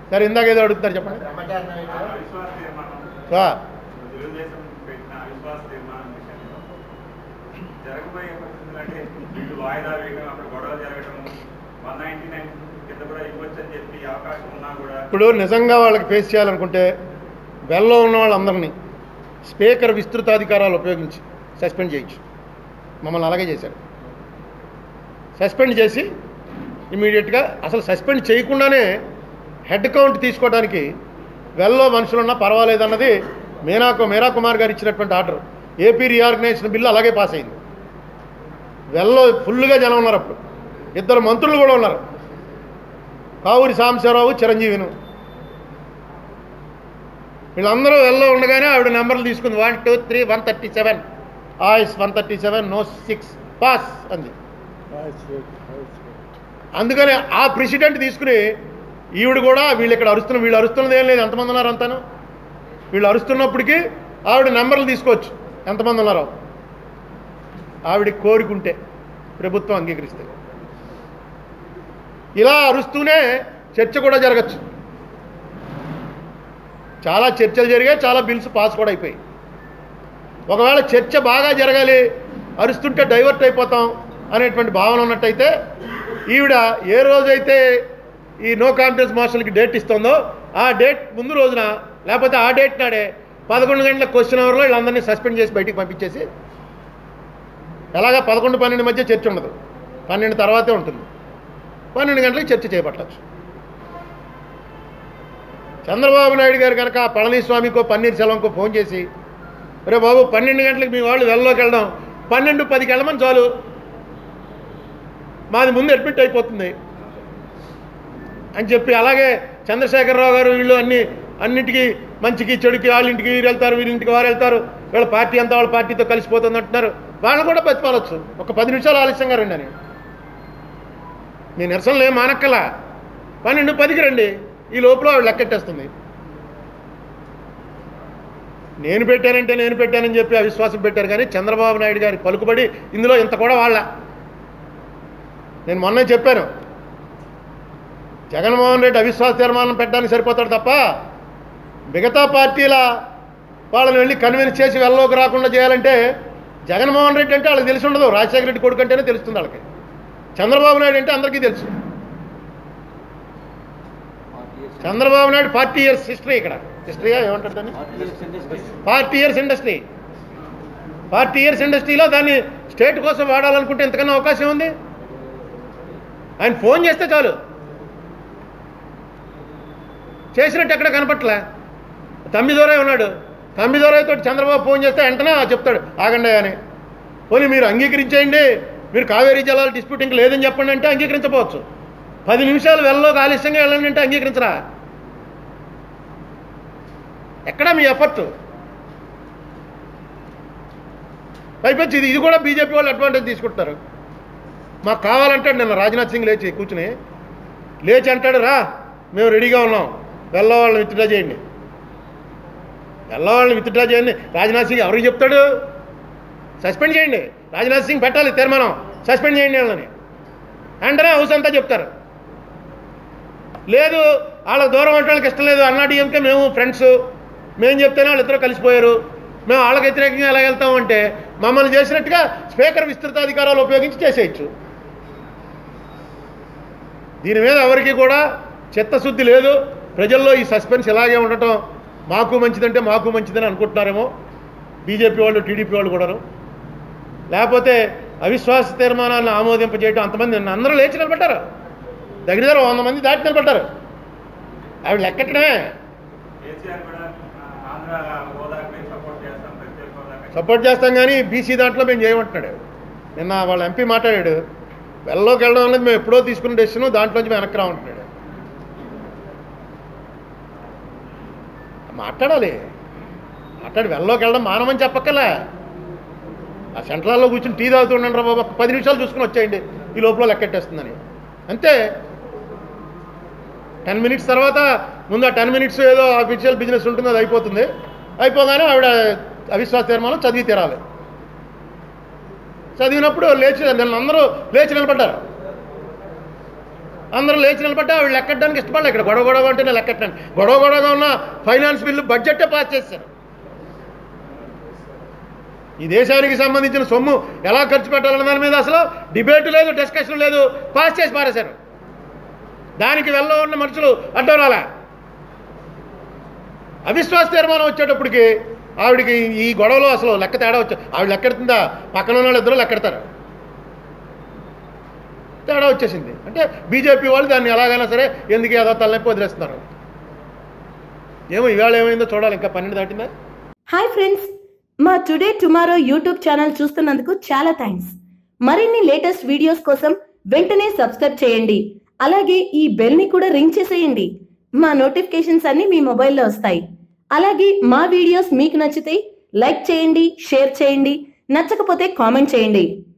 సరే ఇందాక ఏదో అడుగుతారు చెప్పండి అవిశ్వాస తీర్మానం ఆ, తెలుగుదేశం పెట్టిన అవిశ్వాస తీర్మానం విషయంలో జరగబోయే పరిస్థితులు అంటే ఇటు వాయిదా వేయడం అక్కడ గొడవ జరగడం వన్ నైన్టీ నైన్ కింద కూడా ఇవ్వచ్చు అని చెప్పి అవకాశం ఉన్నా కూడా ఇప్పుడు నిజంగా వాళ్ళకి ఫేస్ చేయాలనుకుంటే వెల్లో ఉన్న వాళ్ళందరినీ స్పీకర్ విస్తృతాధికారాలు ఉపయోగించి సస్పెండ్ చేయొచ్చు మమ్మల్ని అలాగే చేశారు సస్పెండ్ చేసి ఇమీడియట్గా అసలు సస్పెండ్ చేయకుండానే హెడ్ కౌంట్ తీసుకోవడానికి వెల్లో మనుషులున్నా పర్వాలేదన్నది మీనాకు మీరా కుమార్ గారు ఇచ్చినటువంటి ఆర్డర్ ఏపీ రీఆర్గనైజేషన్ బిల్లు అలాగే పాస్ అయింది వెల్లో ఫుల్గా జనం ఉన్నారు అప్పుడు ఇద్దరు మంత్రులు కూడా ఉన్నారు కావూరి సాంబశివరావు చిరంజీవిను వీళ్ళందరూ వెళ్ళలో ఉండగానే ఆవిడ నెంబర్లు తీసుకుంది one two three one thirty seven ఆయిస్ one thirty seven no six pass అంది అందుకని ఆ ప్రెసిడెంట్ తీసుకుని ఈవిడ కూడా వీళ్ళు ఇక్కడ అరుస్తున్న వీళ్ళు అరుస్తున్నది ఏం లేదు ఎంతమంది ఉన్నారు అంతాను వీళ్ళు అరుస్తున్నప్పటికీ ఆవిడ నెంబర్లు తీసుకోవచ్చు ఎంతమంది ఉన్నారో ఆవిడ కోరుకుంటే ప్రభుత్వం అంగీకరిస్తే ఇలా అరుస్తూనే చర్చ కూడా జరగచ్చు చాలా చర్చలు జరిగాయి చాలా బిల్స్ పాస్ కూడా అయిపోయాయి ఒకవేళ చర్చ బాగా జరగాలి అరుస్తుంటే డైవర్ట్ అయిపోతాం అనేటువంటి భావన ఉన్నట్టయితే ఈవిడ ఏ రోజైతే ఈ నో కాన్ఫిడెన్స్ మోషన్కి డేట్ ఇస్తుందో ఆ డేట్ ముందు రోజున లేకపోతే ఆ డేట్ నాడే పదకొండు గంటల క్వశ్చన్ అవర్లో వీళ్ళందరినీ సస్పెండ్ చేసి బయటికి పంపించేసి ఎలాగా పదకొండు పన్నెండు మధ్య చర్చ ఉండదు పన్నెండు తర్వాతే ఉంటుంది పన్నెండు గంటలకు చర్చ చేపట్టచ్చు చంద్రబాబు నాయుడు గారు కనుక పళనిస్వామికో పన్నీర్ సెల్వంకో ఫోన్ చేసి రే బాబు పన్నెండు గంటలకు మీ వాళ్ళు వెళ్ళలోకి వెళ్దాం పన్నెండు పదికి వెళ్ళమని చాలు మాది ముందు అడ్మిట్ అయిపోతుంది అని చెప్పి అలాగే చంద్రశేఖరరావు గారు వీళ్ళు అన్ని అన్నింటికి మంచికి చెడుకి వాళ్ళ ఇంటికి వీరు వెళ్తారు వీరింటికి వారు వెళ్తారు వీళ్ళ పార్టీ అంతా వాళ్ళ పార్టీతో కలిసిపోతుంది అంటున్నారు వాళ్ళు కూడా బతిపాలొచ్చు ఒక పది నిమిషాలు ఆలస్యంగా రండి అని మీ నిరసనలు ఏం మానక్కలా పన్నెండు పదికి రండి ఈ లోపల ఆవిడ లెక్కెట్టేస్తుంది నేను పెట్టానంటే నేను పెట్టానని చెప్పి అవిశ్వాసం పెట్టారు కానీ చంద్రబాబు నాయుడు గారి పలుకుబడి ఇందులో ఇంత కూడా వాళ్ళ నేను మొన్నే చెప్పాను జగన్మోహన్ రెడ్డి అవిశ్వాస తీర్మానం పెట్టడానికి సరిపోతాడు తప్ప మిగతా పార్టీల వాళ్ళని వెళ్ళి కన్విన్స్ చేసి వెళ్ళలోకి రాకుండా చేయాలంటే జగన్మోహన్ రెడ్డి అంటే వాళ్ళకి తెలిసి ఉండదు రాజశేఖర రెడ్డి కొడుకు అంటేనే తెలుస్తుంది వాళ్ళకి చంద్రబాబు నాయుడు అంటే అందరికీ తెలుసు Chandrababu Naidu forty years history ఇక్కడ హిస్టరీగా ఏమంటారు దాన్ని forty years industry forty years ఇండస్ట్రీలో దాన్ని స్టేట్ కోసం వాడాలనుకుంటే ఎంతకన్నా అవకాశం ఉంది ఆయన ఫోన్ చేస్తే చాలు చేసినట్టు ఎక్కడ కనపట్లే తమ్మిదోరై ఉన్నాడు తమ్మిదోరైతో చంద్రబాబు ఫోన్ చేస్తే వెంటనే ఆ చెప్తాడు ఆగండి అని పోనీ మీరు అంగీకరించేయండి మీరు కావేరీ జలాల డిస్ప్యూట్ ఇంక లేదని చెప్పండి అంటే అంగీకరించకపోవచ్చు పది నిమిషాలు వెళ్ళలోకి ఆలస్యంగా వెళ్ళండి అంటే అంగీకరించరా ఎక్కడ మీ ఎఫర్ట్ పైపెచ్చి ఇది ఇది కూడా బీజేపీ వాళ్ళు అడ్వాంటేజ్ తీసుకుంటున్నారు మాకు కావాలంటాడు నిన్న రాజ్నాథ్ సింగ్ లేచి కూర్చుని లేచి అంటాడు రా మేము రెడీగా ఉన్నాం వెళ్ళ వాళ్ళని విత్డ్రా చేయండి వెళ్ళ వాళ్ళని విత్డ్రా చేయండి రాజ్నాథ్ సింగ్ ఎవరికి చెప్తాడు సస్పెండ్ చేయండి రాజ్నాథ్ సింగ్ పెట్టాలి తీర్మానం సస్పెండ్ చేయండి వాళ్ళని వెంటనే హౌస్ అంతా చెప్తారు లేదు వాళ్ళ దూరం అంటే వాళ్ళకి ఇష్టం లేదు అన్నా డిఎంకే మేము ఫ్రెండ్స్ మేము చెప్తేనే వాళ్ళు ఇద్దరు కలిసిపోయారు మేము వాళ్ళకి వ్యతిరేకంగా ఎలా వెళ్తామంటే మమ్మల్ని చేసినట్టుగా స్పీకర్ విస్తృతాధికారాలు ఉపయోగించి చేసేయచ్చు దీని మీద ఎవరికి కూడా చిత్తశుద్ధి లేదు ప్రజల్లో ఈ సస్పెన్స్ ఇలాగే ఉండటం మాకు మంచిదంటే మాకు మంచిదని అనుకుంటున్నారేమో బీజేపీ వాళ్ళు టీడీపీ వాళ్ళు కూడాను లేకపోతే అవిశ్వాస తీర్మానాలను ఆమోదింపజేయడం అంతమంది నిన్న అందరూ లేచి నిలబడ్డారు దగ్గర దగ్గర వంద మంది దాటి నిలబడ్డారు ఆవిడ లెక్కటమే కేసీఆర్ కూడా ఆ, ఆంధ్ర హోదాకి సపోర్ట్ చేస్తాం ప్రత్యేక హోదాకి సపోర్ట్ చేస్తాం కానీ బీసీ దాంట్లో మేము చేయమంటున్నాడు నిన్న వాళ్ళ ఎంపీ మాట్లాడాడు వెళ్ళలోకి వెళ్ళడం అనేది మేము ఎప్పుడో తీసుకున్న డెసిషన్ దాంట్లోంచి మేము వెనక్కి రామంటున్నాడు మాట్లాడాలి మాట్లాడి వెళ్ళలోకి వెళ్ళడం మానమని చెప్పక్కలే ఆ సెంట్రల్లో కూర్చుని టీ తాగుతుండండి రా బాబు ఒక పది నిమిషాలు చూసుకుని వచ్చేయండి ఈ లోపల లెక్కెట్టేస్తుందని అంతే టెన్ మినిట్స్ తర్వాత ముందు ఆ టెన్ మినిట్స్ ఏదో అఫీషియల్ బిజినెస్ ఉంటుంది అది అయిపోతుంది అయిపోగానే ఆవిడ అవిశ్వాస తీర్మానం చదివి తీరాలి చదివినప్పుడు లేచి నిన్న అందరూ లేచి నిలబడ్డారు అందరూ లేచి నిలబట్టి ఆవిడ లెక్కడానికి ఇష్టపడలేదు ఇక్కడ గొడవ గొడవ అంటే నేను లెక్కట్టాను గొడవ గొడవగా ఉన్న ఫైనాన్స్ బిల్లు బడ్జెట్టే పాస్ చేశారు ఈ దేశానికి సంబంధించిన సొమ్ము ఎలా ఖర్చు పెట్టాలన్న దాని మీద అసలు డిబేట్ లేదు డిస్కషన్ లేదు పాస్ చేసి పారేశారు దానికి వెళ్ళ ఉన్న మనుషులు అడ్డం రాలే అవిశ్వాస తీర్మానం వచ్చేటప్పటికి ఆవిడకి ఈ గొడవలో అసలు లెక్క తేడా వచ్చా ఆవిడ లెక్కెడుతుందా పక్కన ఉన్న వాళ్ళు ఇద్దరు లెక్కెడతారు తేడా వచ్చేసింది అంటే బీజేపీ వాళ్ళు దాన్ని ఎలాగైనా సరే ఎందుకు ఏదో తలనొప్పి వదిలేస్తున్నారు ఏమో ఈవేళ ఏమైందో చూడాలి ఇంకా పన్నెండు దాటిందా హాయ్ ఫ్రెండ్స్ మా టుడే టుమారో యూట్యూబ్ ఛానల్ చూస్తున్నందుకు చాలా థ్యాంక్స్ మరిన్ని లేటెస్ట్ వీడియోస్ కోసం వెంటనే సబ్స్క్రైబ్ చేయండి అలాగే ఈ బెల్ ని కూడా రింగ్ చేసేయండి మా నోటిఫికేషన్స్ అన్ని మీ మొబైల్లో వస్తాయి అలాగే మా వీడియోస్ మీకు నచ్చితే లైక్ చేయండి షేర్ చేయండి నచ్చకపోతే కామెంట్ చేయండి